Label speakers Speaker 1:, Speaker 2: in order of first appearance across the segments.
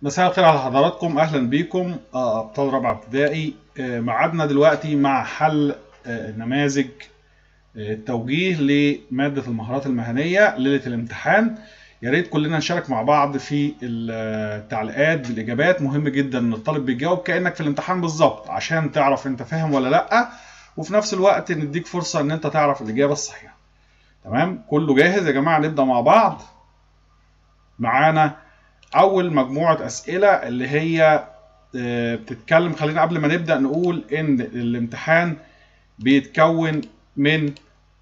Speaker 1: مساء الخير على حضراتكم اهلا بيكم آه، ابطال رابعه ابتدائي آه، معادنا دلوقتي مع حل آه، نماذج آه، التوجيه لماده المهارات المهنيه ليله الامتحان يا ريت كلنا نشارك مع بعض في التعليقات بالاجابات مهم جدا ان الطالب بيجاوب كانك في الامتحان بالظبط عشان تعرف انت فاهم ولا لا وفي نفس الوقت نديك فرصه ان انت تعرف الاجابه الصحيحه تمام كله جاهز يا جماعه نبدا مع بعض معانا اول مجموعه اسئله اللي هي آه، بتتكلم خلينا قبل ما نبدا نقول ان الامتحان بيتكون من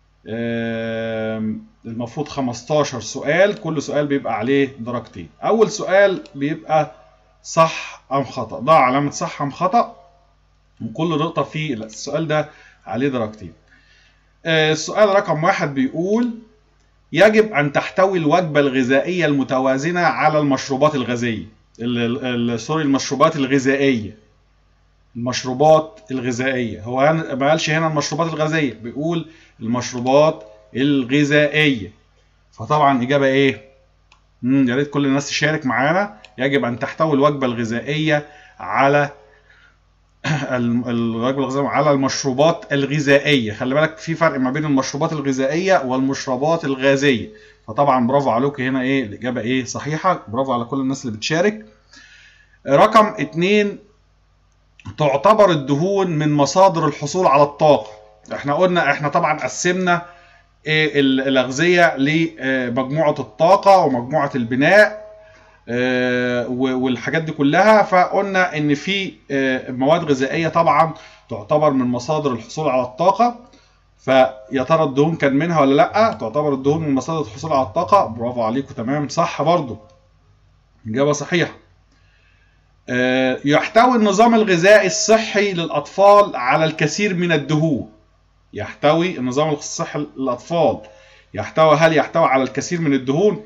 Speaker 1: آم، المفروض 15 سؤال كل سؤال بيبقى عليه درجتين اول سؤال بيبقى صح ام خطا ضع علامه صح ام خطا وكل نقطه في السؤال ده عليه درجتين آه، السؤال رقم واحد بيقول يجب أن تحتوي الوجبة الغذائية المتوازنة على المشروبات الغازية ال- ال- سوري المشروبات الغذائية المشروبات الغذائية هو هن- ما قالش هنا المشروبات الغازية بيقول المشروبات الغذائية فطبعا إجابة إيه؟ مم، يا ريت كل الناس تشارك معانا يجب أن تحتوي الوجبة الغذائية على الم- الوجبه الغذائيه على المشروبات الغذائيه خلي بالك في فرق ما بين المشروبات الغذائيه والمشروبات الغازيه فطبعا برافو عليك هنا ايه الاجابه ايه صحيحه برافو على كل الناس اللي بتشارك رقم اتنين تعتبر الدهون من مصادر الحصول على الطاقه احنا قلنا احنا طبعا قسمنا إيه ال- الاغذيه لمجموعه الطاقه ومجموعه البناء آه، و- والحاجات دي كلها فقلنا ان في آه، مواد غذائيه طبعا تعتبر من مصادر الحصول على الطاقه فيا ترى الدهون كان منها ولا لا تعتبر الدهون من مصادر الحصول على الطاقه برافو عليكم تمام صح برضو اجابه صحيحه آه، يحتوي النظام الغذائي الصحي للاطفال على الكثير من الدهون يحتوي النظام الصحي للاطفال يحتوي هل يحتوي على الكثير من الدهون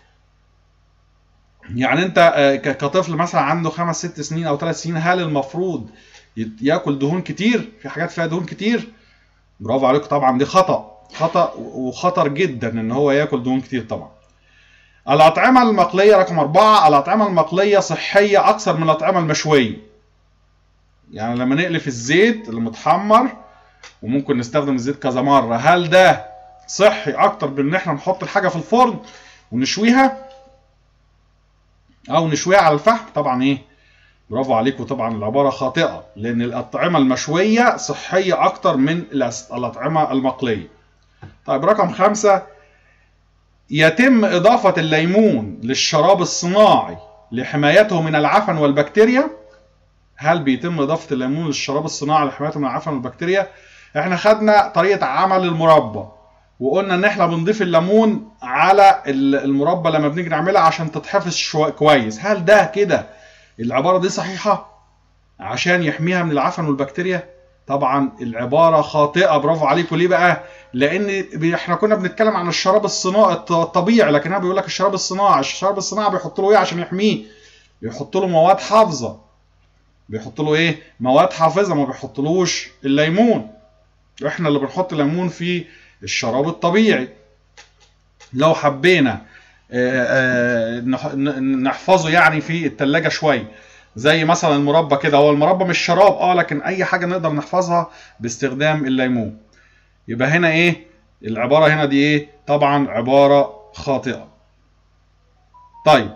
Speaker 1: يعني انت آه، ك- كطفل مثلا عنده خمس ست سنين او ثلاث سنين هل المفروض يت- ياكل دهون كتير في حاجات فيها دهون كتير برافو عليك طبعا دي خطأ خطأ و- وخطر جدا ان هو ياكل دهون كتير طبعا الأطعمة المقلية رقم أربعة الأطعمة المقلية صحية أكثر من الأطعمة المشوية يعني لما نقلف الزيت المتحمر وممكن نستخدم الزيت كذا مرة هل ده صحي أكتر من إن إحنا نحط الحاجة في الفرن ونشويها او نشويها على الفحم طبعا ايه برافو عليكم طبعا العباره خاطئه لان الاطعمه المشويه صحيه اكتر من الأس- الاطعمه المقليه طيب رقم خمسة يتم إضافة الليمون للشراب الصناعي لحمايته من العفن والبكتيريا هل بيتم إضافة الليمون للشراب الصناعي لحمايته من العفن والبكتيريا احنا خدنا طريقة عمل المربى وقلنا ان احنا بنضيف الليمون على ال- المربى لما بنيجي نعملها عشان تتحفظ شو كويس هل ده كده العبارة دي صحيحة عشان يحميها من العفن والبكتيريا طبعا العبارة خاطئة برافو عليكم ليه بقى لان بي- احنا كنا بنتكلم عن الشراب الصناعي الط- الطبيعي لكن هو بيقول لك الشراب الصناعي الشراب الصناعي بيحط له ايه عشان يحميه بيحط له مواد حافظة بيحط له ايه مواد حافظة ما بيحطلوش الليمون احنا اللي بنحط ليمون في الشراب الطبيعي لو حبينا آه، آه، نح- ن- نحفظه يعني في التلاجة شوية زي مثلا المربى كده هو المربى مش شراب اه لكن اي حاجة نقدر نحفظها باستخدام الليمون يبقى هنا ايه العبارة هنا دي ايه طبعا عبارة خاطئة طيب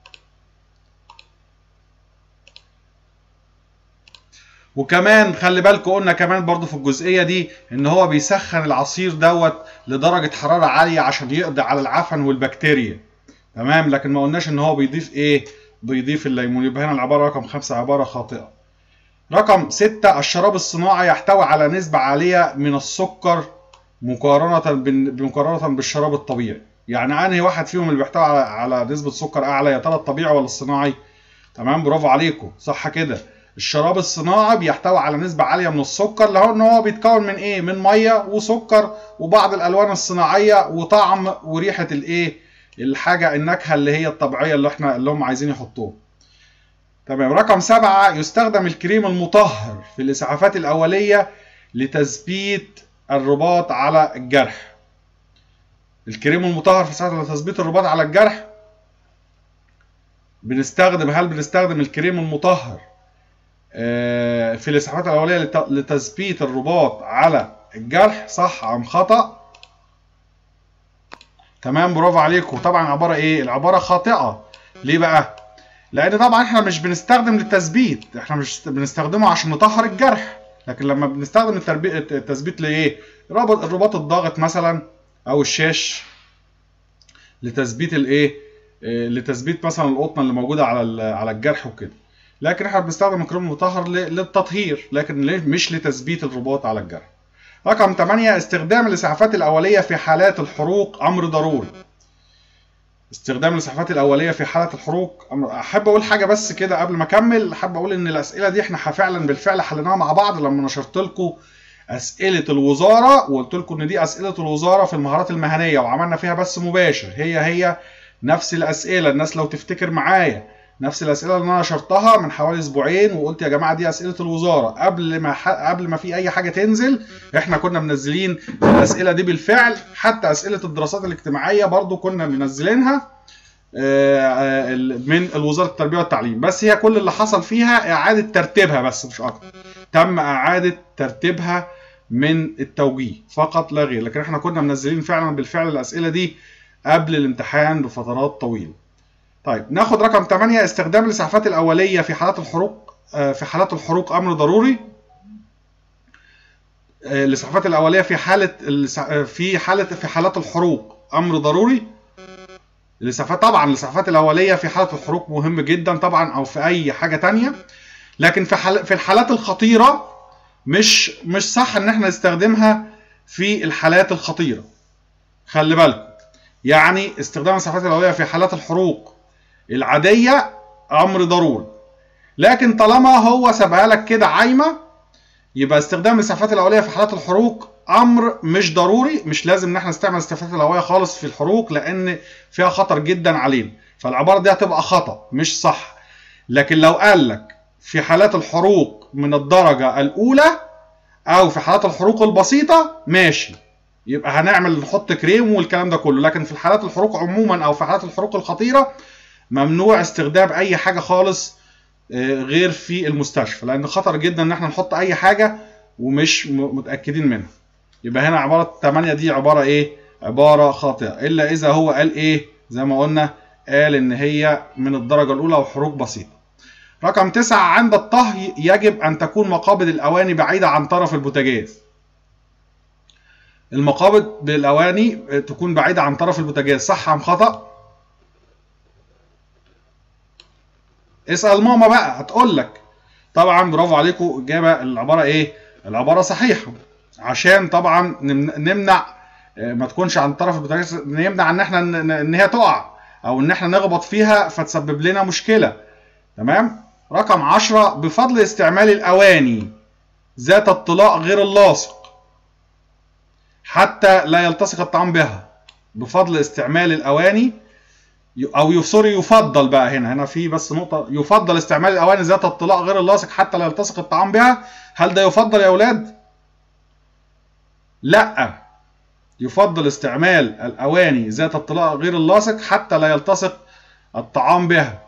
Speaker 1: وكمان خلي بالكم قلنا كمان برضو في الجزئية دي ان هو بيسخن العصير دوت لدرجة حرارة عالية عشان يقضي على العفن والبكتيريا تمام لكن ما قلناش ان هو بيضيف ايه بيضيف الليمون يبقى هنا العبارة رقم خمسة عبارة خاطئة رقم ستة الشراب الصناعي يحتوي على نسبة عالية من السكر مقارنة بال- بمقارنة بالشراب الطبيعي يعني انهي واحد فيهم اللي بيحتوي على على نسبة سكر اعلى يا ترى الطبيعي ولا الصناعي تمام برافو عليكم صح كده الشراب الصناعي بيحتوي على نسبة عالية من السكر لو ان هو بيتكون من ايه من مية وسكر وبعض الالوان الصناعية وطعم وريحة الايه الحاجة النكهة اللي هي الطبيعية اللي احنا اللي هم عايزين يحطوها تمام رقم سبعة يستخدم الكريم المطهر في الإسعافات الأولية لتثبيت الرباط على الجرح الكريم المطهر في ساعة لتثبيت الرباط على الجرح بنستخدم هل بنستخدم الكريم المطهر آه، في الاسعافات الاوليه لت- لتثبيت الرباط على الجرح صح ام خطا تمام برافو عليكم طبعا عباره ايه العباره خاطئه ليه بقى لان طبعا احنا مش بنستخدم للتثبيت احنا مش بنستخدمه عشان نطهر الجرح لكن لما بنستخدم التربي... التثبيت لايه رابط الرباط الضاغط مثلا او الشاش لتثبيت الايه آه، لتثبيت مثلا القطنه اللي موجوده على ال- على الجرح وكده لكن احنا بنستخدم الكريم المطهر ل- للتطهير لكن ليه- مش لتثبيت الرباط على الجرح رقم 8 استخدام الاسعافات الاوليه في حالات الحروق امر ضروري استخدام الاسعافات الاوليه في حاله الحروق أمر- احب اقول حاجه بس كده قبل ما اكمل احب اقول ان الاسئله دي احنا فعلا بالفعل حليناها مع بعض لما نشرت لكم اسئله الوزاره وقلت لكم ان دي اسئله الوزاره في المهارات المهنيه وعملنا فيها بس مباشر هي هي نفس الاسئله الناس لو تفتكر معايا نفس الاسئله اللي انا نشرتها من حوالي اسبوعين وقلت يا جماعه دي اسئله الوزاره قبل ما ح... قبل ما في اي حاجه تنزل احنا كنا منزلين الاسئله دي بالفعل حتى اسئله الدراسات الاجتماعيه برضو كنا منزلينها آه، آه، ال- من الوزاره التربيه والتعليم بس هي كل اللي حصل فيها اعاده ترتيبها بس مش اكتر تم اعاده ترتيبها من التوجيه فقط لا غير لكن احنا كنا منزلين فعلا بالفعل الاسئله دي قبل الامتحان بفترات طويله طيب ناخد رقم 8 استخدام الاسعافات الاوليه في حالات الحروق آه، في حالات الحروق امر ضروري آه، الاسعافات الاوليه في حاله الإسع- آه، في حاله في حالات الحروق امر ضروري الاسعافات طبعا الاسعافات الاوليه في حاله الحروق مهم جدا طبعا او في اي حاجه تانية لكن في حال في الحالات الخطيره مش مش صح ان احنا نستخدمها في الحالات الخطيره خلي بالكم يعني استخدام الاسعافات الاوليه في حالات الحروق العاديه امر ضروري لكن طالما هو سابها لك كده عايمه يبقى استخدام الاسعافات الاوليه في حالات الحروق امر مش ضروري مش لازم ان احنا نستعمل الاسعافات الاوليه خالص في الحروق لان فيها خطر جدا علينا فالعباره دي هتبقى خطا مش صح لكن لو قال لك في حالات الحروق من الدرجه الاولى او في حالات الحروق البسيطه ماشي يبقى هنعمل نحط كريم والكلام ده كله لكن في الحالات الحروق عموما او في حالات الحروق الخطيره ممنوع استخدام اي حاجه خالص آه، غير في المستشفى لان خطر جدا ان احنا نحط اي حاجه ومش م- متاكدين منها يبقى هنا عباره 8 دي عباره ايه عباره خاطئه الا اذا هو قال ايه زي ما قلنا قال ان هي من الدرجه الاولى وحروق بسيطه رقم تسعة عند الطهي يجب أن تكون مقابض الأواني بعيدة عن طرف البوتاجاز المقابض بالأواني تكون بعيدة عن طرف البوتاجاز صح أم خطأ؟ اسأل ماما بقى هتقول لك طبعا برافو عليكم إجابة العبارة إيه؟ العبارة صحيحة عشان طبعا نم- نمنع آه، ما تكونش عن طرف البوتاجاز نمنع ان احنا ن- ن- ان هي تقع او ان احنا نخبط فيها فتسبب لنا مشكله تمام رقم 10 بفضل استعمال الاواني ذات الطلاء غير اللاصق حتى لا يلتصق الطعام بها بفضل استعمال الاواني ي- او ي- سوري يفضل بقى هنا هنا في بس نقطه يفضل استعمال الاواني ذات الطلاء غير اللاصق حتى لا يلتصق الطعام بها هل ده يفضل يا اولاد لا يفضل استعمال الاواني ذات الطلاء غير اللاصق حتى لا يلتصق الطعام بها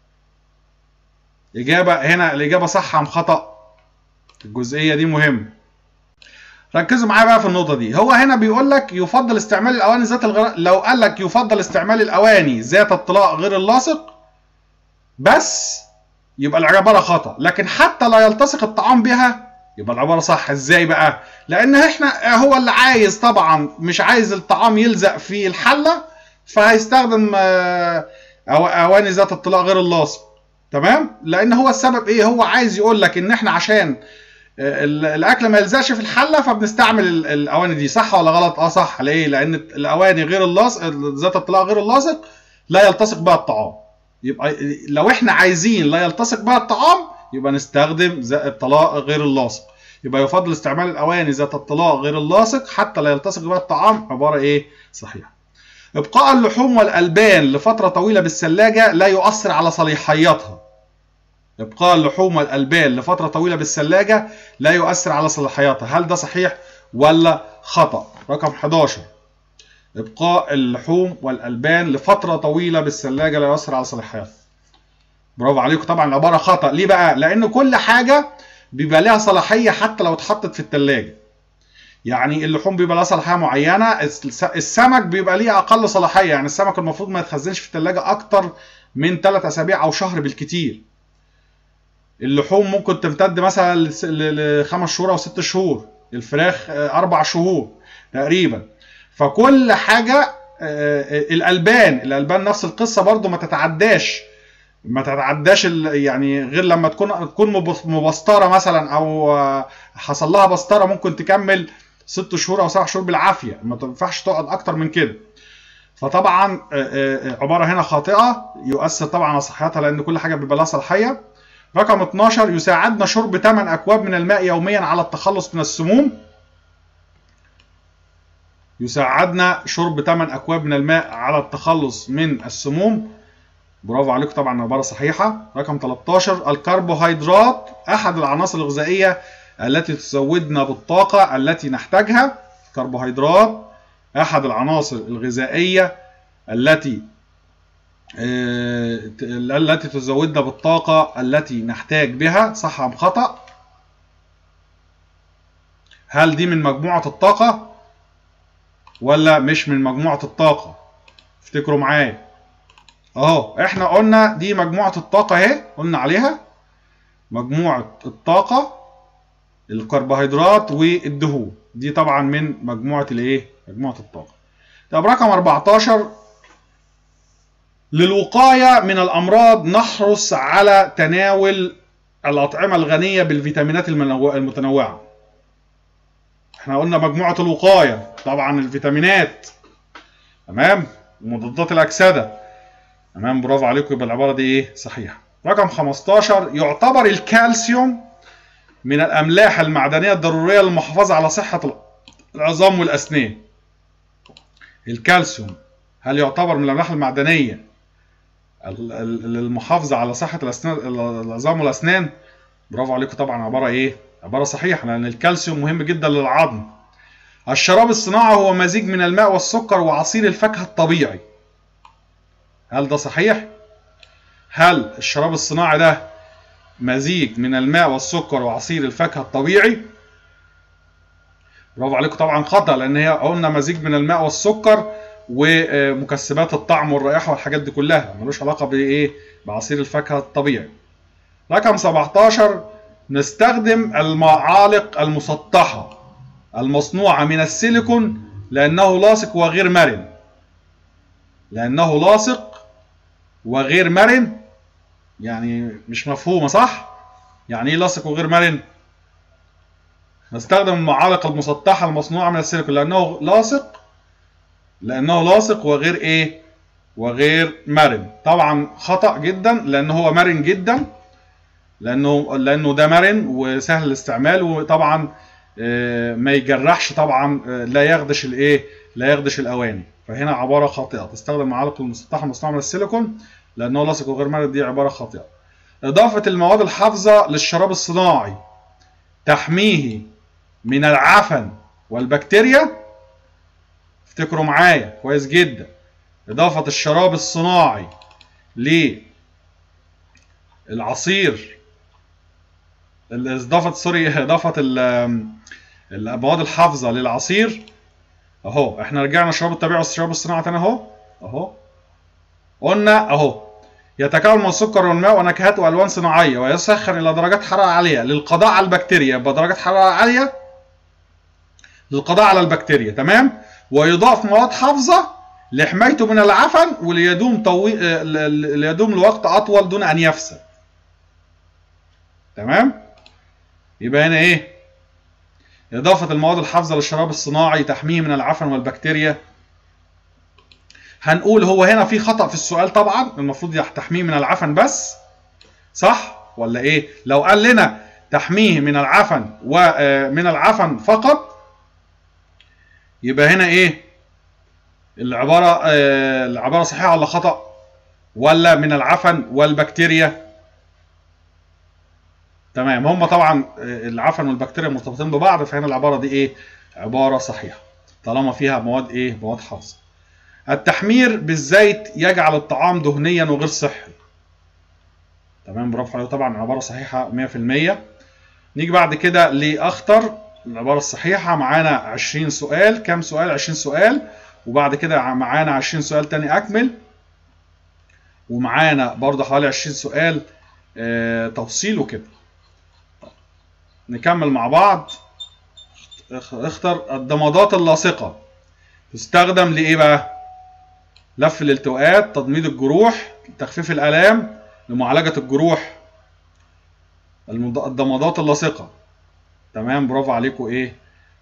Speaker 1: اجابه هنا الاجابه صح ام خطا الجزئيه دي مهمه ركزوا معايا بقى في النقطه دي هو هنا بيقول لك يفضل استعمال الاواني ذات الغير لو قال لك يفضل استعمال الاواني ذات الطلاء غير اللاصق بس يبقى العباره خطا لكن حتى لا يلتصق الطعام بها يبقى العباره صح ازاي بقى لان احنا هو اللي عايز طبعا مش عايز الطعام يلزق في الحله فهيستخدم آه، أو- اواني ذات الطلاء غير اللاصق تمام لان هو السبب ايه هو عايز يقول لك ان احنا عشان آه، ال- الاكل ما يلزقش في الحله فبنستعمل ال- الاواني دي صح ولا غلط اه صح ليه لان الاواني غير اللاصق ذات الطلاء غير اللاصق لا يلتصق بها الطعام يبقى لو احنا عايزين لا يلتصق بها الطعام يبقى نستخدم ذات الطلاء غير اللاصق يبقى يفضل استعمال الاواني ذات الطلاء غير اللاصق حتى لا يلتصق بها الطعام عباره ايه صحيحه ابقاء اللحوم والالبان لفتره طويله بالثلاجه لا يؤثر على صلاحيتها ابقاء اللحوم والالبان لفتره طويله بالثلاجه لا يؤثر على صلاحيتها هل ده صحيح ولا خطا رقم 11 ابقاء اللحوم والالبان لفتره طويله بالثلاجه لا يؤثر على صلاحيتها برافو عليكم طبعا العباره خطا ليه بقى لان كل حاجه بيبقى لها صلاحيه حتى لو اتحطت في الثلاجه يعني اللحوم بيبقى لها صلاحيه معينه الس- السمك بيبقى ليه اقل صلاحيه يعني السمك المفروض ما يتخزنش في الثلاجه اكتر من 3 اسابيع او شهر بالكتير اللحوم ممكن تمتد مثلا لس- ل- لخمس شهور او ست شهور الفراخ آه، اربع شهور تقريبا فكل حاجه آه، آه، الالبان الالبان نفس القصه برضو ما تتعداش ما تتعداش ال- يعني غير لما تكون تكون مب- مبستره مثلا او آه، حصل لها بسطره ممكن تكمل ست شهور او سبع شهور بالعافيه ما تنفعش تقعد اكتر من كده فطبعا آه، آه، عباره هنا خاطئه يؤثر طبعا على صحتها لان كل حاجه بيبقى لها صلاحيه رقم 12 يساعدنا شرب 8 اكواب من الماء يوميا على التخلص من السموم يساعدنا شرب 8 اكواب من الماء على التخلص من السموم برافو عليكم طبعا عباره صحيحه رقم 13 الكربوهيدرات احد العناصر الغذائيه التي تزودنا بالطاقه التي نحتاجها الكربوهيدرات احد العناصر الغذائيه التي آه، ت- التي تزودنا بالطاقه التي نحتاج بها صح ام خطا هل دي من مجموعه الطاقه ولا مش من مجموعه الطاقه افتكروا معايا اهو احنا قلنا دي مجموعة الطاقة اهي قلنا عليها مجموعة الطاقة الكربوهيدرات والدهون دي طبعا من مجموعة الايه مجموعة الطاقة طب رقم 14 للوقاية من الأمراض نحرص على تناول الأطعمة الغنية بالفيتامينات المنوع- المتنوعة احنا قلنا مجموعة الوقاية طبعا الفيتامينات تمام ومضادات الأكسدة تمام برافو عليكم يبقى العباره دي ايه صحيحه رقم 15 يعتبر الكالسيوم من الاملاح المعدنيه الضروريه للمحافظه على صحه العظام والاسنان الكالسيوم هل يعتبر من الاملاح المعدنيه ال- ال- للمحافظه على صحه الاسنان العظام والاسنان برافو عليكم طبعا عباره ايه عباره صحيحه لان الكالسيوم مهم جدا للعظم الشراب الصناعي هو مزيج من الماء والسكر وعصير الفاكهه الطبيعي هل ده صحيح؟ هل الشراب الصناعي ده مزيج من الماء والسكر وعصير الفاكهة الطبيعي؟ برافو عليكم طبعا خطأ لأن هي قلنا مزيج من الماء والسكر ومكسبات الطعم والرائحة والحاجات دي كلها ملوش علاقة بإيه؟ بعصير الفاكهة الطبيعي. رقم 17 نستخدم المعالق المسطحة المصنوعة من السيليكون لأنه لاصق وغير مرن. لأنه لاصق وغير مرن يعني مش مفهومة صح؟ يعني ايه لاصق وغير مرن؟ نستخدم المعالق المسطحة المصنوعة من السيليكون لأنه لاصق لأنه لاصق وغير ايه؟ وغير مرن طبعا خطأ جدا لأن هو مرن جدا لأنه لأنه ده مرن وسهل الاستعمال وطبعا آه، ما يجرحش طبعا آه، لا يخدش الايه؟ لا يخدش الأواني فهنا عبارة خاطئة تستخدم المعالق المسطحة المصنوعة من السيليكون لأنه لاصق وغير مرن دي عبارة خاطئة إضافة المواد الحافظة للشراب الصناعي تحميه من العفن والبكتيريا افتكروا معايا كويس جدا إضافة الشراب الصناعي للعصير إضافة سوري إضافة ال- المواد الحافظة للعصير اهو احنا رجعنا الشراب الطبيعي والشراب الصناعي تاني اهو اهو قلنا اهو يتكون من السكر والماء ونكهات والوان صناعيه ويسخن الى درجات حراره عاليه للقضاء على البكتيريا يبقى درجات حراره عاليه للقضاء على البكتيريا تمام ويضاف مواد حافظه لحمايته من العفن وليدوم طويل ليدوم لوقت اطول دون ان يفسد تمام يبقى هنا ايه إضافة المواد الحافظة للشراب الصناعي تحميه من العفن والبكتيريا هنقول هو هنا في خطأ في السؤال طبعا المفروض تحميه من العفن بس صح ولا ايه لو قال لنا تحميه من العفن ومن العفن فقط يبقى هنا ايه العبارة آه، العبارة صحيحة ولا خطأ ولا من العفن والبكتيريا تمام هم طبعا آه، العفن والبكتيريا مرتبطين ببعض فهنا العبارة دي ايه عبارة صحيحة طالما فيها مواد ايه مواد حافظة التحمير بالزيت يجعل الطعام دهنيا وغير صحي تمام برافو عليكم طبعا عباره صحيحه 100% نيجي بعد كده لاخطر العباره الصحيحه معانا 20 سؤال كام سؤال 20 سؤال وبعد كده معانا 20 سؤال تاني اكمل ومعانا برضه حوالي 20 سؤال آه توصيل وكده نكمل مع بعض اختر الضمادات اللاصقة تستخدم لإيه بقى؟ لف الالتواءات، تضميد الجروح، تخفيف الآلام، لمعالجة الجروح. الضمادات اللاصقة. تمام برافو عليكم إيه؟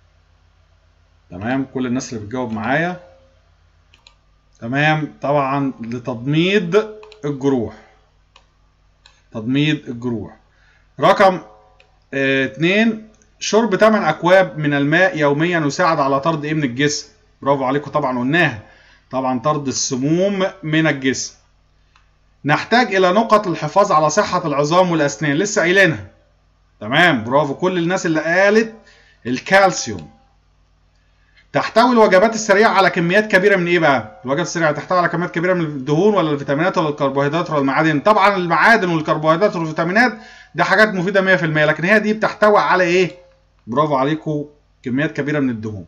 Speaker 1: تمام كل الناس اللي بتجاوب معايا. تمام طبعا لتضميد الجروح. تضميد الجروح. رقم اتنين شرب 8 اكواب من الماء يوميا يساعد على طرد ايه من الجسم برافو عليكم طبعا قلناها طبعا طرد السموم من الجسم نحتاج الى نقط الحفاظ على صحة العظام والاسنان لسه قايلينها تمام برافو كل الناس اللي قالت الكالسيوم تحتوي الوجبات السريعة على كميات كبيرة من ايه بقى؟ الوجبات السريعة تحتوي على كميات كبيرة من الدهون ولا الفيتامينات ولا الكربوهيدرات ولا المعادن؟ طبعا المعادن والكربوهيدرات والفيتامينات ده حاجات مفيدة 100% لكن هي دي بتحتوي على ايه؟ برافو عليكم كميات كبيرة من الدهون.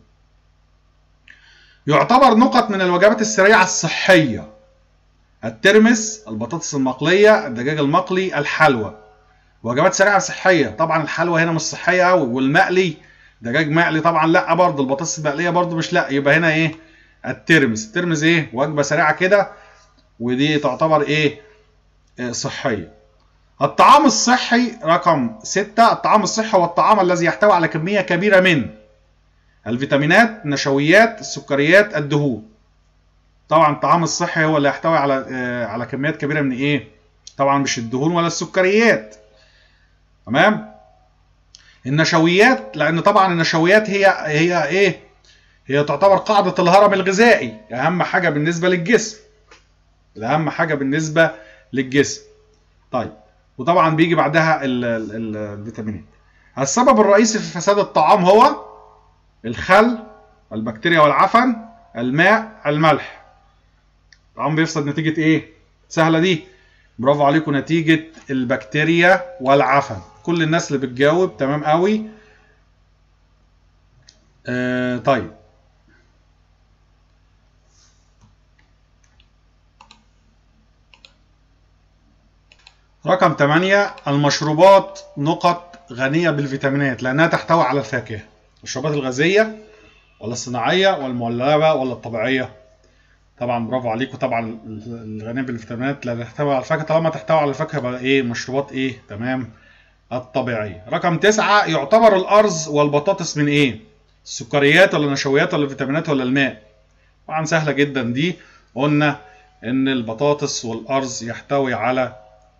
Speaker 1: يعتبر نقط من الوجبات السريعة الصحية الترمس، البطاطس المقلية، الدجاج المقلي، الحلوى. وجبات سريعة صحية، طبعا الحلوى هنا مش صحية قوي والمقلي دجاج مقلي طبعا لا برضه البطاطس المقليه برضه مش لا يبقى هنا ايه الترمس الترمس ايه وجبه سريعه كده ودي تعتبر ايه آه صحيه الطعام الصحي رقم ستة الطعام الصحي هو الطعام الذي يحتوي على كمية كبيرة من الفيتامينات النشويات السكريات الدهون طبعا الطعام الصحي هو اللي يحتوي على آه على كميات كبيرة من ايه طبعا مش الدهون ولا السكريات تمام النشويات لان طبعا النشويات هي هي ايه هي تعتبر قاعدة الهرم الغذائي اهم حاجة بالنسبة للجسم اهم حاجة بالنسبة للجسم طيب وطبعا بيجي بعدها الفيتامينات السبب الرئيسي في فساد الطعام هو الخل البكتيريا والعفن الماء الملح الطعام بيفسد نتيجة ايه سهلة دي برافو عليكم نتيجة البكتيريا والعفن كل الناس اللي بتجاوب تمام قوي آه طيب رقم 8 المشروبات نقط غنية بالفيتامينات لأنها تحتوي على الفاكهة المشروبات الغازية ولا الصناعية ولا المعلبة ولا الطبيعية طبعا برافو عليكم طبعا الغنية بالفيتامينات لا تحتوي على الفاكهة طالما تحتوي على الفاكهة بقى ايه مشروبات ايه تمام الطبيعية رقم تسعة يعتبر الأرز والبطاطس من إيه؟ السكريات ولا النشويات ولا الفيتامينات ولا الماء؟ طبعا سهلة جدا دي قلنا إن البطاطس والأرز يحتوي على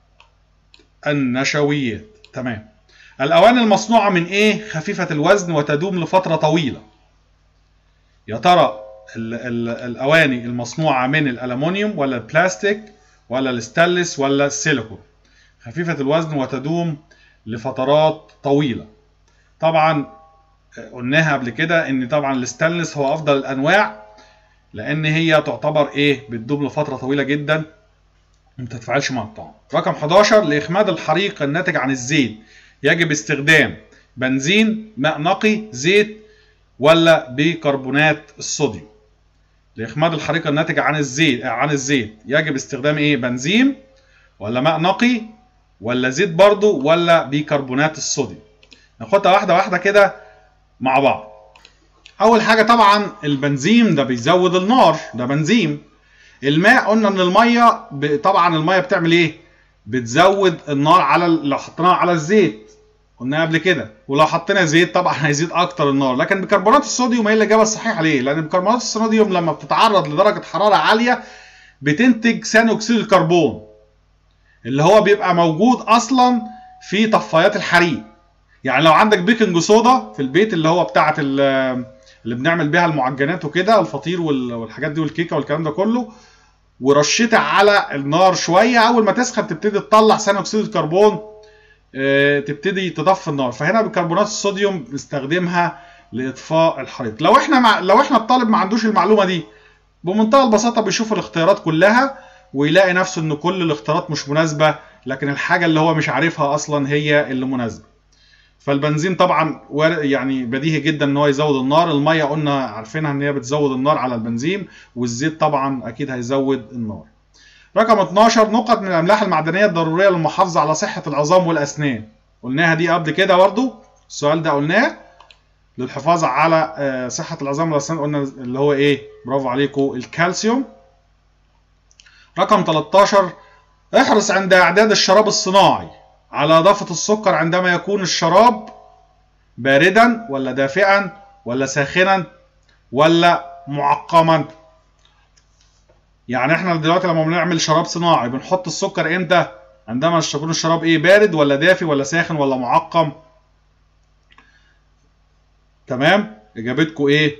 Speaker 1: النشويات تمام الأواني المصنوعة من إيه؟ خفيفة الوزن وتدوم لفترة طويلة يا ترى ال ال الأواني المصنوعة من الألمونيوم ولا البلاستيك ولا الستانلس ولا السيليكون خفيفة الوزن وتدوم لفترات طويلة طبعا قلناها قبل كده ان طبعا الستانلس هو افضل الانواع لان هي تعتبر ايه بتدوم لفترة طويلة جدا ما تتفاعلش مع الطعام رقم 11 لاخماد الحريق الناتج عن الزيت يجب استخدام بنزين ماء نقي زيت ولا بيكربونات الصوديوم لاخماد الحريق الناتج عن الزيت عن الزيت يجب استخدام ايه بنزين ولا ماء نقي ولا زيت برضو ولا بيكربونات الصوديوم ناخدها واحده واحده كده مع بعض اول حاجه طبعا البنزين ده بيزود النار ده بنزين الماء قلنا ان الميه ب... طبعا الميه بتعمل ايه بتزود النار على لو حطيناها على الزيت قلنا قبل كده ولو حطينا زيت طبعا هيزيد اكتر النار لكن بيكربونات الصوديوم هي الاجابه الصحيحه ليه لان بيكربونات الصوديوم لما بتتعرض لدرجه حراره عاليه بتنتج ثاني اكسيد الكربون اللي هو بيبقى موجود اصلا في طفايات الحريق يعني لو عندك بيكنج صودا في البيت اللي هو بتاعه اللي بنعمل بيها المعجنات وكده الفطير والحاجات دي والكيكه والكلام ده كله ورشيتها على النار شويه اول ما تسخن تبتدي تطلع ثاني اكسيد الكربون تبتدي تطفي النار فهنا بيكربونات الصوديوم بنستخدمها لاطفاء الحريق لو احنا مع... لو احنا الطالب ما عندوش المعلومه دي بمنتهى البساطه بيشوف الاختيارات كلها ويلاقي نفسه ان كل الاختيارات مش مناسبه لكن الحاجه اللي هو مش عارفها اصلا هي اللي مناسبه فالبنزين طبعا يعني بديهي جدا ان هو يزود النار الميه قلنا عارفينها ان هي بتزود النار على البنزين والزيت طبعا اكيد هيزود النار رقم 12 نقط من الاملاح المعدنيه الضروريه للمحافظه على صحه العظام والاسنان قلناها دي قبل كده برضو السؤال ده قلناه للحفاظ على صحه العظام والاسنان قلنا اللي هو ايه برافو عليكم الكالسيوم رقم 13 احرص عند اعداد الشراب الصناعي على اضافه السكر عندما يكون الشراب باردا ولا دافئا ولا ساخنا ولا معقما يعني احنا دلوقتي لما بنعمل شراب صناعي بنحط السكر امتى عندما يكون الشراب ايه بارد ولا دافي ولا ساخن ولا معقم تمام اجابتكم ايه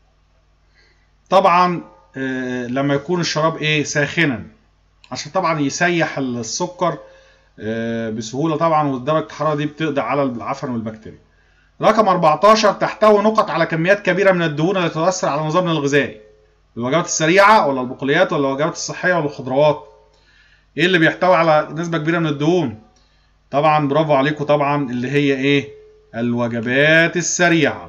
Speaker 1: طبعا آه لما يكون الشراب ايه ساخنا عشان طبعا يسيح السكر آه بسهوله طبعا ودرجه الحراره دي بتقضي على العفن والبكتيريا رقم 14 تحتوي نقط على كميات كبيره من الدهون التي تؤثر على نظامنا الغذائي الوجبات السريعه ولا البقوليات ولا الوجبات الصحيه ولا الخضروات ايه اللي بيحتوي على نسبه كبيره من الدهون طبعا برافو عليكم طبعا اللي هي ايه الوجبات السريعه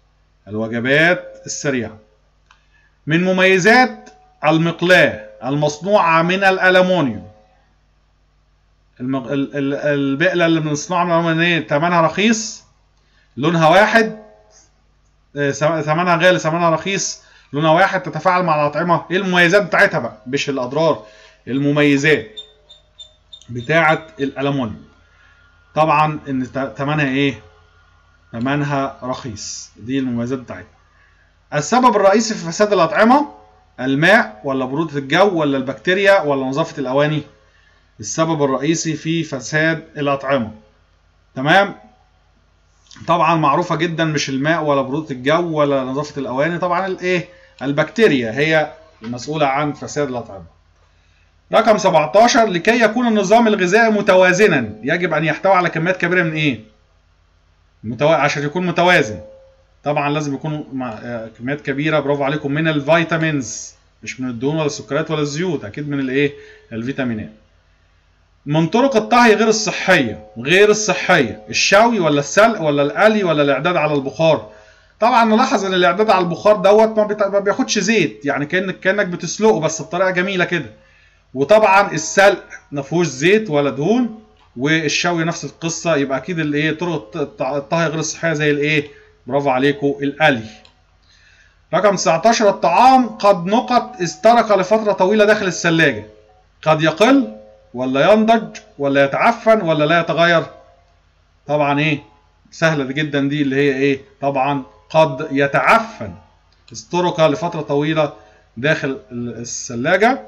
Speaker 1: الوجبات السريعه من مميزات المقلاه المصنوعه من الالومنيوم المق... ال... ال... البقله اللي بنصنعها من الالومنيوم ايه ثمنها رخيص لونها واحد ثمنها غالي ثمنها رخيص لونها واحد تتفاعل مع الأطعمة ايه المميزات بتاعتها بقى مش الأضرار المميزات بتاعة الألمونيوم طبعا ان ثمنها ايه ثمنها رخيص دي المميزات بتاعتها السبب الرئيسي في فساد الأطعمة الماء ولا برودة الجو ولا البكتيريا ولا نظافة الأواني السبب الرئيسي في فساد الأطعمة تمام طبعا معروفة جدا مش الماء ولا برودة الجو ولا نظافة الأواني طبعا الايه البكتيريا هي المسؤولة عن فساد الأطعمة رقم 17 لكي يكون النظام الغذائي متوازنا يجب أن يحتوي على كميات كبيرة من إيه؟ متو... عشان يكون متوازن طبعا لازم يكون مع... كميات كبيرة برافو عليكم من الفيتامينز مش من الدهون ولا السكريات ولا الزيوت أكيد من الإيه؟ الفيتامينات من طرق الطهي غير الصحية غير الصحية الشوي ولا السلق ولا القلي ولا الإعداد على البخار طبعا نلاحظ ان الاعداد على البخار دوت ما بياخدش زيت يعني كانك كانك بتسلقه بس بطريقه جميله كده وطبعا السلق ما فيهوش زيت ولا دهون والشوي نفس القصه يبقى اكيد الايه طرق الطهي غير الصحيه زي الايه برافو عليكم القلي رقم 19 الطعام قد نقط استرك لفتره طويله داخل الثلاجه قد يقل ولا ينضج ولا يتعفن ولا لا يتغير طبعا ايه سهله جدا دي اللي هي ايه طبعا قد يتعفن استرك لفترة طويلة داخل الثلاجة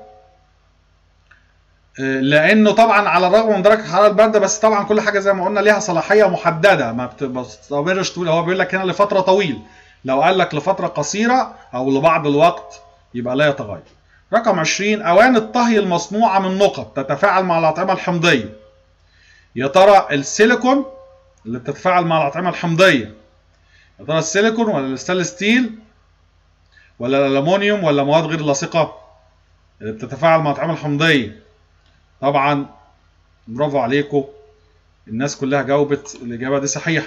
Speaker 1: لانه طبعا على الرغم من درجه الحراره البارده بس طبعا كل حاجه زي ما قلنا ليها صلاحيه محدده ما بتستمرش طول هو بيقول لك هنا لفتره طويل لو قال لك لفتره قصيره او لبعض الوقت يبقى لا يتغير رقم 20 اواني الطهي المصنوعه من نقط تتفاعل مع الاطعمه الحمضيه يا ترى السيليكون اللي بتتفاعل مع الاطعمه الحمضيه يا ترى السيليكون ولا الستانلس ستيل ولا الالومنيوم ولا مواد غير لاصقه اللي بتتفاعل مع الاطعمه الحمضيه طبعا برافو عليكم الناس كلها جاوبت الاجابه دي صحيحه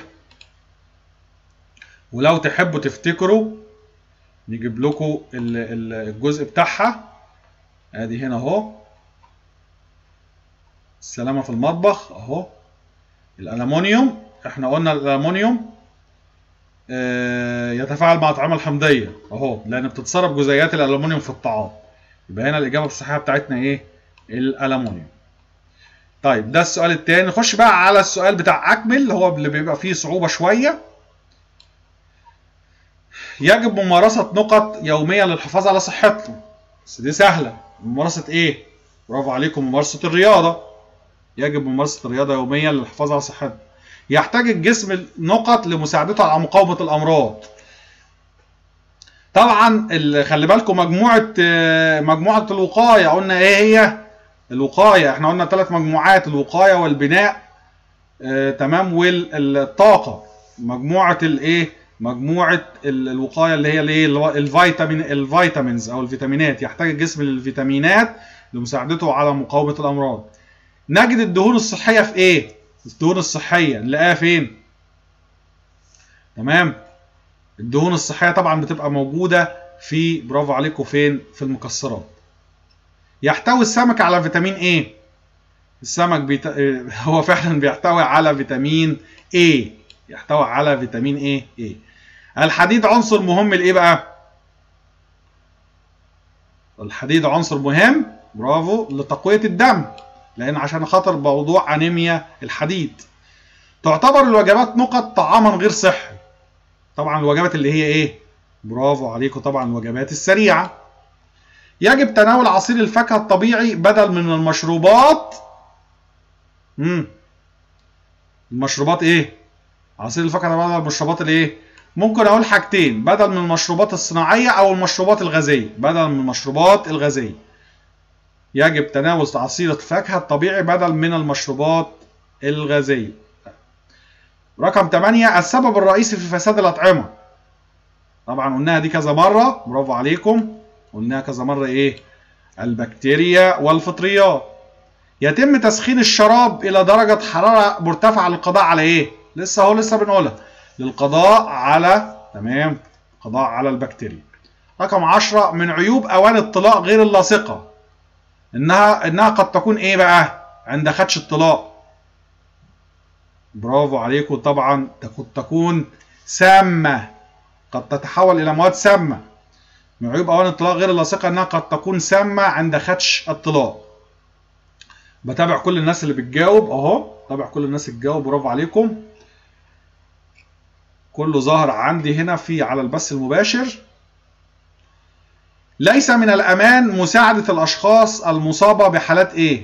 Speaker 1: ولو تحبوا تفتكروا نجيب لكم الجزء بتاعها ادي هنا اهو السلامه في المطبخ اهو الالومنيوم احنا قلنا الالومنيوم يتفاعل مع الاطعمه الحمضيه اهو لان بتتسرب جزيئات الالومنيوم في الطعام يبقى هنا الاجابه الصحيحه بتاعتنا ايه الالومنيوم طيب ده السؤال الثاني نخش بقى على السؤال بتاع اكمل اللي هو اللي بيبقى فيه صعوبه شويه يجب ممارسه نقط يوميه للحفاظ على صحتنا بس دي سهله ممارسه ايه برافو عليكم ممارسه الرياضه يجب ممارسه الرياضه يوميا للحفاظ على صحتنا يحتاج الجسم نقط لمساعدته على مقاومه الامراض طبعا خلي بالكم مجموعه مجموعه الوقايه قلنا ايه هي الوقايه احنا قلنا ثلاث مجموعات الوقايه والبناء آه تمام والطاقه مجموعه الايه مجموعه الوقايه اللي هي الايه الفيتامين الفيتامينز او الفيتامينات يحتاج الجسم للفيتامينات لمساعدته على مقاومه الامراض نجد الدهون الصحيه في ايه الدهون الصحيه نلاقيها فين تمام الدهون الصحيه طبعا بتبقى موجوده في برافو عليكم فين في المكسرات يحتوي السمك على فيتامين ايه السمك بيت... هو فعلا بيحتوي على فيتامين A يحتوي على فيتامين ايه ايه الحديد عنصر مهم لايه بقى الحديد عنصر مهم برافو لتقويه الدم لان عشان خاطر موضوع انيميا الحديد تعتبر الوجبات نقط طعاما غير صحي طبعا الوجبات اللي هي ايه برافو عليكم طبعا الوجبات السريعه يجب تناول عصير الفاكهه الطبيعي بدل من المشروبات امم المشروبات ايه عصير الفاكهه بدل المشروبات الايه ممكن اقول حاجتين بدل من المشروبات الصناعيه او المشروبات الغازيه بدل من المشروبات الغازيه يجب تناول عصير الفاكهه الطبيعي بدل من المشروبات الغازيه رقم 8 السبب الرئيسي في فساد الاطعمه طبعا قلناها دي كذا مره برافو عليكم قلناها كذا مره ايه البكتيريا والفطريات يتم تسخين الشراب الى درجه حراره مرتفعه للقضاء على ايه لسه اهو لسه بنقولها للقضاء على تمام قضاء على البكتيريا رقم 10 من عيوب اواني الطلاء غير اللاصقه انها انها قد تكون ايه بقى عند خدش الطلاء برافو عليكم طبعا قد تكون سامه قد تتحول الى مواد سامه من عيوب اواني الطلاء غير اللاصقه انها قد تكون سامه عند خدش الطلاء بتابع كل الناس اللي بتجاوب اهو تابع كل الناس اللي بتجاوب برافو عليكم كله ظاهر عندي هنا في على البث المباشر ليس من الامان مساعده الاشخاص المصابه بحالات ايه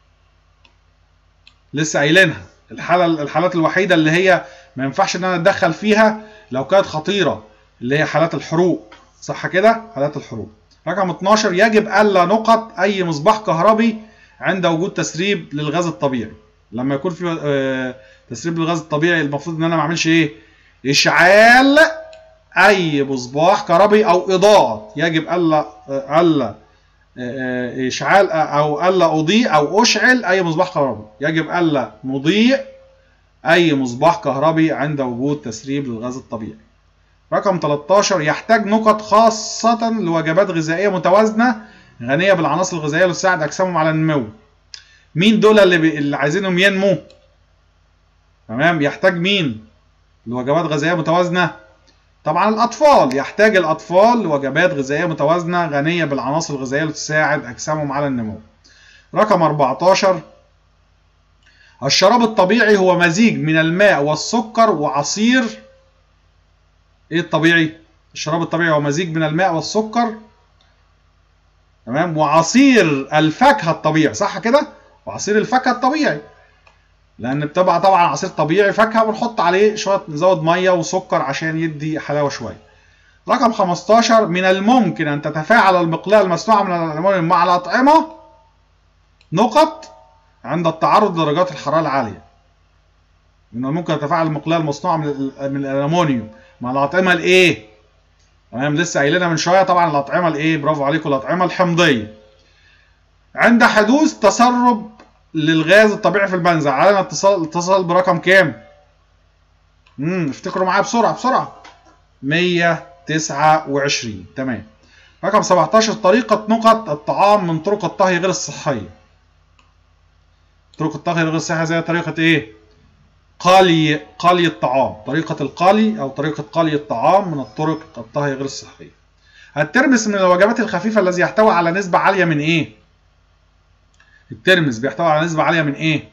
Speaker 1: لسه قايلينها الحاله الحالات الوحيده اللي هي ما ينفعش ان انا اتدخل فيها لو كانت خطيره اللي هي حالات الحروق صح كده حالات الحروق رقم 12 يجب الا نقط اي مصباح كهربي عند وجود تسريب للغاز الطبيعي لما يكون في تسريب للغاز الطبيعي المفروض ان انا ما اعملش ايه اشعال اي مصباح كهربي او اضاءه يجب الا الا اشعال او الا اضيء او اشعل اي مصباح كهربي يجب الا نضيء اي مصباح كهربي عند وجود تسريب للغاز الطبيعي رقم 13 يحتاج نقط خاصة لوجبات غذائية متوازنة غنية بالعناصر الغذائية اللي تساعد أجسامهم على النمو. مين دول اللي, بي... اللي عايزينهم ينمو؟ تمام يحتاج مين؟ لوجبات غذائية متوازنة؟ طبعا الأطفال يحتاج الأطفال لوجبات غذائية متوازنة غنية بالعناصر الغذائية اللي تساعد أجسامهم على النمو. رقم 14 الشراب الطبيعي هو مزيج من الماء والسكر وعصير ايه الطبيعي؟ الشراب الطبيعي هو مزيج من الماء والسكر تمام وعصير الفاكهه الطبيعي صح كده؟ وعصير الفاكهه الطبيعي لان بتبقى طبعا عصير طبيعي فاكهه بنحط عليه شويه نزود ميه وسكر عشان يدي حلاوه شويه. رقم 15 من الممكن ان تتفاعل المقلاة المصنوعه من الالومنيوم مع الاطعمه نقط عند التعرض لدرجات الحراره العاليه. من الممكن تتفاعل المقلاة المصنوعه من من الالومنيوم مع الاطعمه الايه؟ تمام لسه قايلينها من شويه طبعا الاطعمه الايه برافو عليكم الاطعمه الحمضيه عند حدوث تسرب للغاز الطبيعي في البنزين علينا اتصال اتصال برقم كام امم افتكروا معايا بسرعه بسرعه 129 تمام رقم 17 طريقه نقط الطعام من طرق الطهي غير الصحيه طرق الطهي غير الصحيه زي طريقه ايه قلي قلي الطعام طريقة القلي أو طريقة قلي الطعام من الطرق الطهي غير الصحية الترمس من الوجبات الخفيفة الذي يحتوي على نسبة عالية من إيه؟ الترمس بيحتوي على نسبة عالية من إيه؟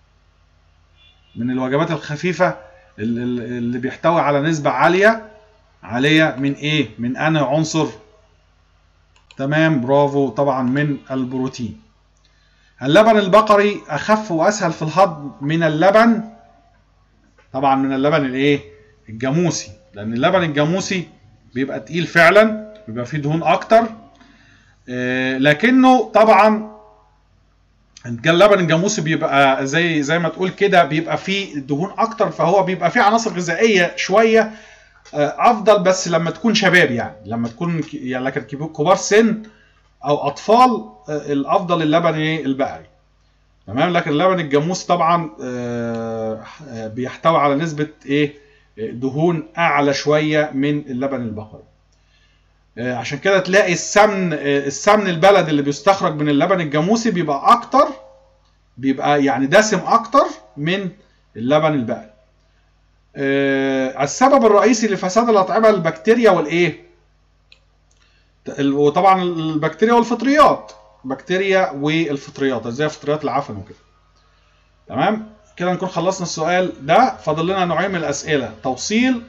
Speaker 1: من الوجبات الخفيفة اللي بيحتوي على نسبة عالية عالية من إيه؟ من أنا عنصر تمام برافو طبعا من البروتين اللبن البقري أخف وأسهل في الهضم من اللبن طبعا من اللبن الايه الجاموسي لان اللبن الجاموسي بيبقى تقيل فعلا بيبقى فيه دهون اكتر آه لكنه طبعا اللبن الجاموسي بيبقى زي زي ما تقول كده بيبقى فيه دهون اكتر فهو بيبقى فيه عناصر غذائيه شويه آه افضل بس لما تكون شباب يعني لما تكون يعني لكن كبار سن او اطفال آه الافضل اللبن البقري تمام لكن اللبن الجاموسي طبعا آه، آه، بيحتوي على نسبه ايه آه، دهون اعلى شويه من اللبن البقري آه، عشان كده تلاقي السمن آه، السمن البلد اللي بيستخرج من اللبن الجاموسي بيبقى اكتر بيبقى يعني دسم اكتر من اللبن البقري آه، السبب الرئيسي لفساد الاطعمه البكتيريا والايه ال- وطبعا البكتيريا والفطريات بكتيريا والفطريات زي فطريات العفن وكده تمام كده نكون خلصنا السؤال ده فاضل لنا نوعين من الاسئله توصيل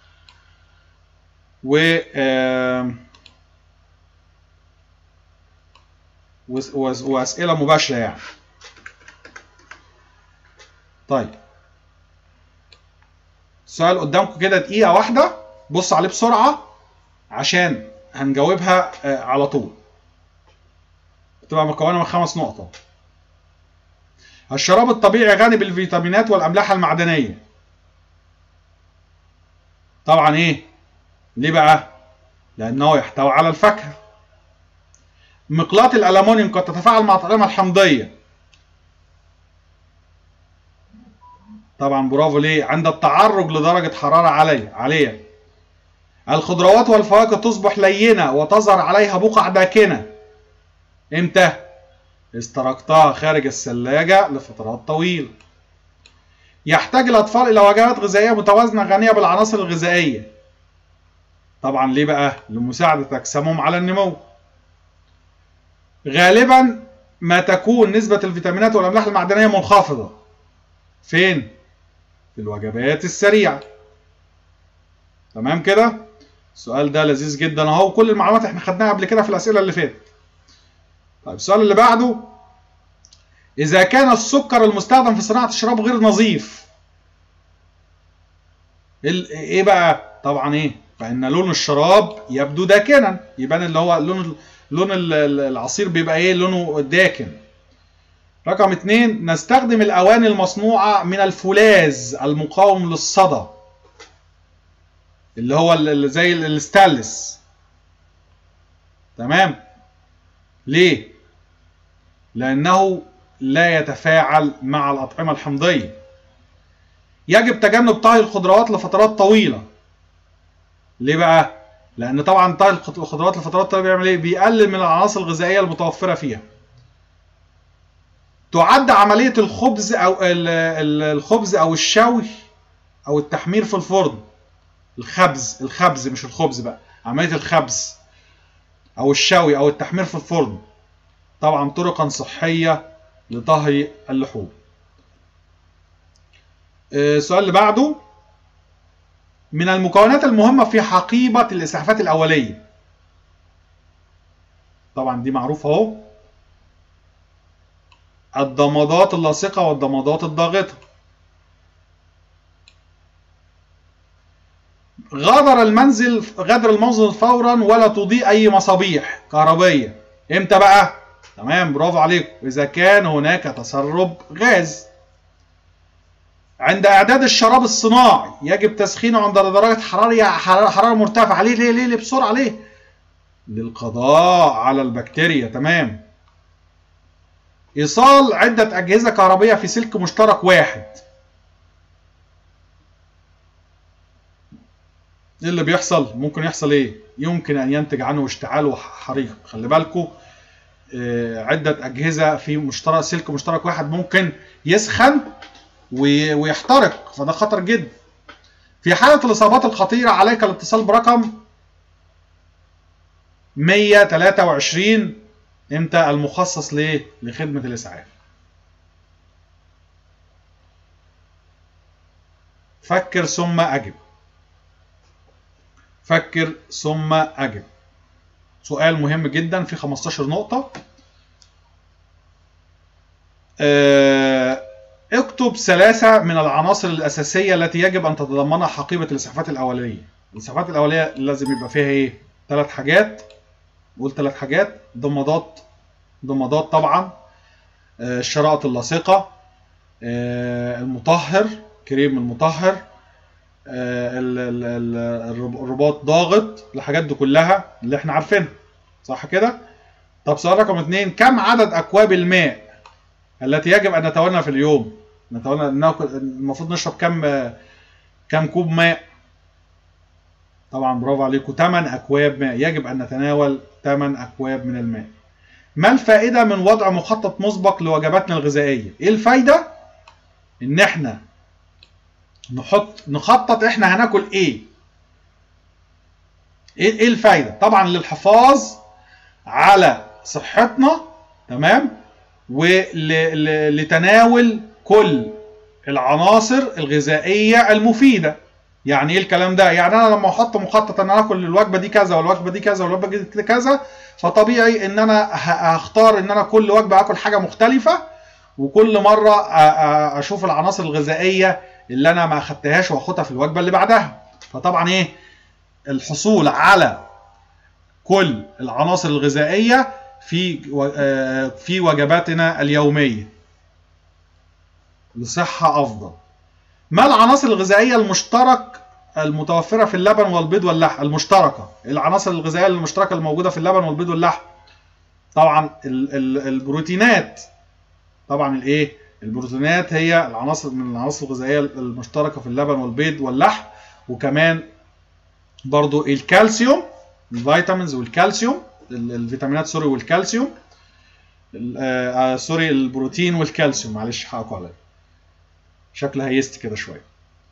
Speaker 1: و آم، وس- وس- واسئله مباشره يعني طيب السؤال قدامكم كده دقيقه واحده بص عليه بسرعه عشان هنجاوبها آه، على طول بتبقى مكونه من خمس نقط الشراب الطبيعي غني بالفيتامينات والاملاح المعدنيه طبعا ايه ليه بقى لانه يحتوي على الفاكهه مقلاة الألمونيوم قد تتفاعل مع الأطعمة الحمضية طبعا برافو ليه عند التعرج لدرجة حرارة عالية عالية الخضروات والفواكه تصبح لينة وتظهر عليها بقع داكنة امتى؟ استركتها خارج الثلاجة لفترات طويلة يحتاج الأطفال إلى وجبات غذائية متوازنة غنية بالعناصر الغذائية طبعا ليه بقى؟ لمساعدة أجسامهم على النمو غالبا ما تكون نسبة الفيتامينات والأملاح المعدنية منخفضة فين؟ في الوجبات السريعة تمام كده؟ السؤال ده لذيذ جدا اهو كل المعلومات احنا خدناها قبل كده في الأسئلة اللي فاتت طيب السؤال اللي بعده إذا كان السكر المستخدم في صناعة الشراب غير نظيف ال- ايه بقى؟ طبعا ايه؟ فإن لون الشراب يبدو داكنا يبان اللي هو لون لون ال- ال- العصير بيبقى ايه لونه داكن رقم اتنين نستخدم الأواني المصنوعة من الفولاذ المقاوم للصدى اللي هو ال- ال- زي ال- الستانلس تمام ليه لأنه لا يتفاعل مع الأطعمة الحمضية يجب تجنب طهي الخضروات لفترات طويلة ليه بقى؟ لأن طبعا طهي الخض- الخضروات لفترات طويلة بيعمل إيه؟ بيقلل من العناصر الغذائية المتوفرة فيها. تعد عملية الخبز أو ال- ال- الخبز أو الشوي أو التحمير في الفرن. الخبز الخبز مش الخبز بقى، عملية الخبز أو الشوي أو التحمير في الفرن. طبعا طرقا صحية لطهي اللحوم. آه، السؤال اللي بعده من المكونات المهمة في حقيبة الإسعافات الأولية طبعا دي معروفة اهو الضمادات اللاصقة والضمادات الضاغطة غادر المنزل غادر المنزل فورا ولا تضيء أي مصابيح كهربية امتى بقى؟ تمام برافو عليكم إذا كان هناك تسرب غاز عند اعداد الشراب الصناعي يجب تسخينه عند درجه حراره حراره حرارة مرتفعه ليه ليه ليه ليه بسرعه ليه للقضاء على البكتيريا تمام ايصال عده اجهزه كهربيه في سلك مشترك واحد ايه اللي بيحصل ممكن يحصل ايه يمكن ان ينتج عنه اشتعال وحريق خلي بالكم عده اجهزه في مشترك سلك مشترك واحد ممكن يسخن وي- ويحترق فده خطر جدا في حالة الإصابات الخطيرة عليك الاتصال برقم 123 امتى المخصص ليه؟ لخدمة الإسعاف فكر ثم أجب فكر ثم أجب سؤال مهم جدا في 15 نقطة آه، اكتب ثلاثة من العناصر الأساسية التي يجب أن تتضمنها حقيبة الإسعافات الأولية. الإسعافات الأولية لازم يبقى فيها إيه؟ ثلاث حاجات نقول ثلاث حاجات ضمادات ضمادات طبعا آه، الشرائط اللاصقة آه، المطهر كريم المطهر آه، ال- ال- ال- الرب- الرباط ضاغط الحاجات دي كلها اللي احنا عارفينها صح كده؟ طب سؤال رقم اتنين كم عدد أكواب الماء التي يجب ان نتناولها في اليوم نتناول ناكل المفروض نشرب كم كم كوب ماء طبعا برافو عليكم 8 اكواب ماء يجب ان نتناول 8 اكواب من الماء ما الفائده من وضع مخطط مسبق لوجباتنا الغذائيه ايه الفايده ان احنا نحط نخطط احنا هناكل ايه ايه إيه الفايده طبعا للحفاظ على صحتنا تمام ولتناول كل العناصر الغذائيه المفيده يعني ايه الكلام ده يعني انا لما احط مخطط ان انا اكل الوجبه دي كذا والوجبه دي كذا والوجبه دي كذا فطبيعي ان انا ه- هختار ان انا كل وجبه اكل حاجه مختلفه وكل مره أ- أ- اشوف العناصر الغذائيه اللي انا ما اخدتهاش واخدها في الوجبه اللي بعدها فطبعا ايه الحصول على كل العناصر الغذائيه في و- آه، في وجباتنا اليوميه لصحه افضل ما العناصر الغذائيه المشترك المتوفره في اللبن والبيض واللحم المشتركه العناصر الغذائيه المشتركه الموجوده في اللبن والبيض واللحم طبعا ال- ال- البروتينات طبعا الايه البروتينات هي العناصر من العناصر الغذائيه المشتركه في اللبن والبيض واللحم وكمان برضو الكالسيوم الفيتامينز والكالسيوم ال- الفيتامينات سوري والكالسيوم ال- آه آه، سوري البروتين والكالسيوم معلش حقكوا عليا شكلها هيست كده شويه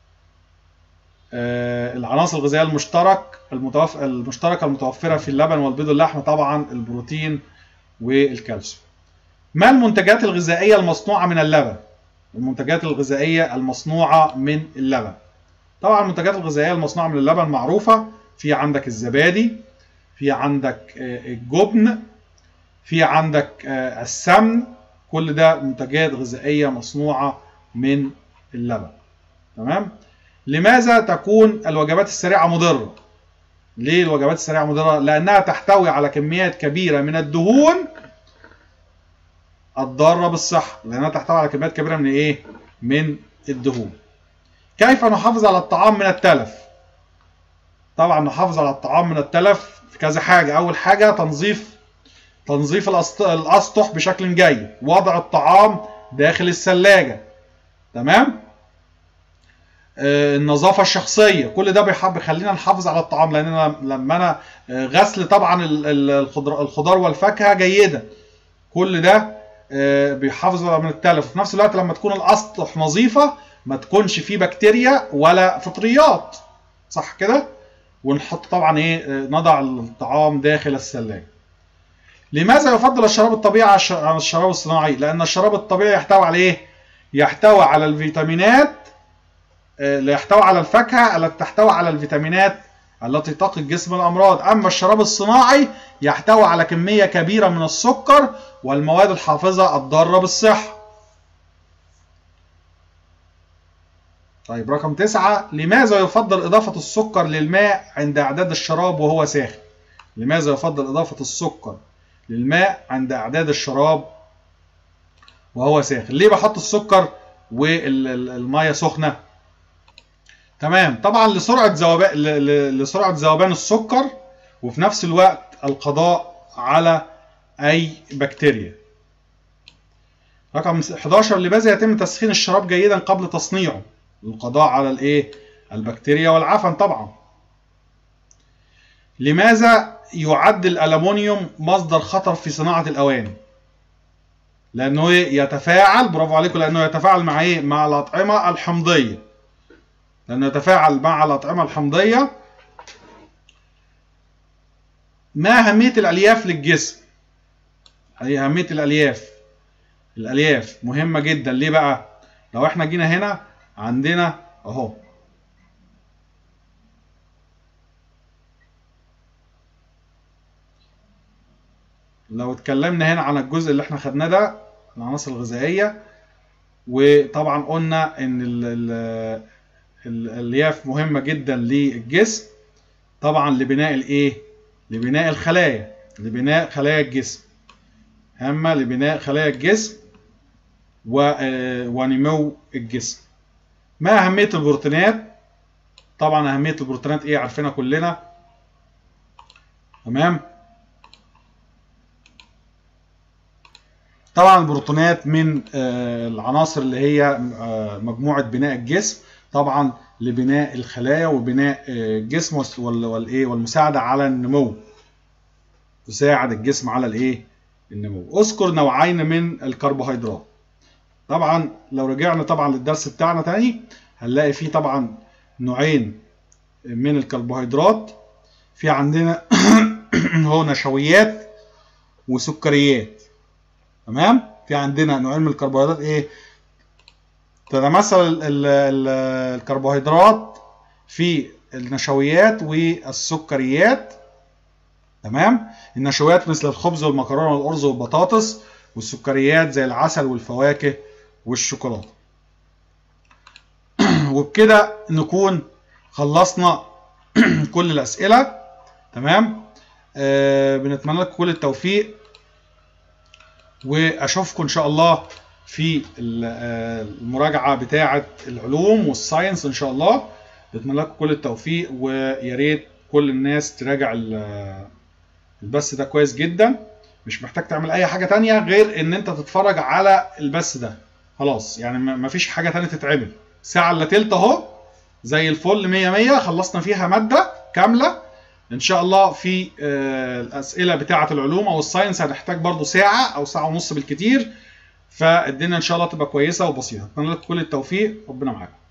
Speaker 1: آه، العناصر الغذائيه المشترك المتوف... المشتركه المتوفره في اللبن والبيض واللحم طبعا البروتين والكالسيوم ما المنتجات الغذائيه المصنوعه من اللبن المنتجات الغذائيه المصنوعه من اللبن طبعا المنتجات الغذائيه المصنوعه من اللبن معروفه في عندك الزبادي في عندك آه، الجبن في عندك آه، السمن كل ده منتجات غذائيه مصنوعه من اللبن تمام لماذا تكون الوجبات السريعه مضره ليه الوجبات السريعه مضره لانها تحتوي على كميات كبيره من الدهون الضاره بالصحه لانها تحتوي على كميات كبيره من ايه من الدهون كيف نحافظ على الطعام من التلف طبعا نحافظ على الطعام من التلف في كذا حاجه اول حاجه تنظيف تنظيف الأسط- الاسطح بشكل جيد وضع الطعام داخل الثلاجه تمام آه، النظافه الشخصيه كل ده بيحب بيخلينا نحافظ على الطعام لان أنا لما انا آه، غسل طبعا ال- ال- الخضر الخضار والفاكهه جيده كل ده آه، بيحافظ على من التلف وفي نفس الوقت لما تكون الاسطح نظيفه ما تكونش فيه بكتيريا ولا فطريات صح كده ونحط طبعا ايه آه، نضع الطعام داخل الثلاجه لماذا يفضل الشراب الطبيعي على الش- عن الشراب الصناعي لان الشراب الطبيعي يحتوي على ايه يحتوي على الفيتامينات آه، يحتوي على الفاكهه التي تحتوي على الفيتامينات التي تقي الجسم الامراض اما الشراب الصناعي يحتوي على كميه كبيره من السكر والمواد الحافظه الضاره بالصحه طيب رقم تسعة لماذا يفضل إضافة السكر للماء عند إعداد الشراب وهو ساخن؟ لماذا يفضل إضافة السكر للماء عند إعداد الشراب وهو ساخن؟ ليه بحط السكر والمية سخنة؟ تمام طبعا لسرعة ذوبان لسرعة ذوبان السكر وفي نفس الوقت القضاء على أي بكتيريا. رقم 11 لماذا يتم تسخين الشراب جيدا قبل تصنيعه؟ للقضاء على الايه البكتيريا والعفن طبعا لماذا يعد الالومنيوم مصدر خطر في صناعه الاواني لانه يتفاعل برافو عليكم لانه يتفاعل مع ايه مع الاطعمه الحمضيه لانه يتفاعل مع الاطعمه الحمضيه ما اهميه الالياف للجسم هي اهميه الالياف الالياف مهمه جدا ليه بقى لو احنا جينا هنا عندنا اهو لو اتكلمنا هنا عن الجزء اللي احنا خدناه ده العناصر الغذائيه وطبعا قلنا ان ال- ال- الالياف مهمه جدا للجسم طبعا لبناء الايه لبناء الخلايا لبناء خلايا الجسم هامه لبناء خلايا الجسم و- آه، ونمو الجسم ما أهمية البروتينات؟ طبعا أهمية البروتينات إيه عارفينها كلنا تمام؟ طبعا البروتونات من العناصر اللي هي مجموعه بناء الجسم طبعا لبناء الخلايا وبناء الجسم والايه والمساعده على النمو تساعد الجسم على الايه النمو اذكر نوعين من الكربوهيدرات طبعا لو رجعنا طبعا للدرس بتاعنا تاني هنلاقي فيه طبعا نوعين من الكربوهيدرات في عندنا هو نشويات وسكريات تمام في عندنا نوعين من الكربوهيدرات ايه تتمثل الكربوهيدرات في النشويات والسكريات تمام النشويات مثل الخبز والمكرونه والارز والبطاطس والسكريات زي العسل والفواكه والشوكولاته وبكده نكون خلصنا كل الاسئله تمام آه بنتمنى لكم كل التوفيق واشوفكم ان شاء الله في المراجعه بتاعه العلوم والساينس ان شاء الله بتمنى لكم كل التوفيق ويا ريت كل الناس تراجع البث ده كويس جدا مش محتاج تعمل اي حاجه تانية غير ان انت تتفرج على البث ده خلاص يعني مفيش حاجه تانية تتعمل ساعه الا تلت اهو زي الفل 100 100 خلصنا فيها ماده كامله ان شاء الله في الاسئله بتاعه العلوم او الساينس هنحتاج برضو ساعه او ساعه ونص بالكتير فالدنيا ان شاء الله تبقى كويسه وبسيطه اتمنى لكم كل التوفيق ربنا معاكم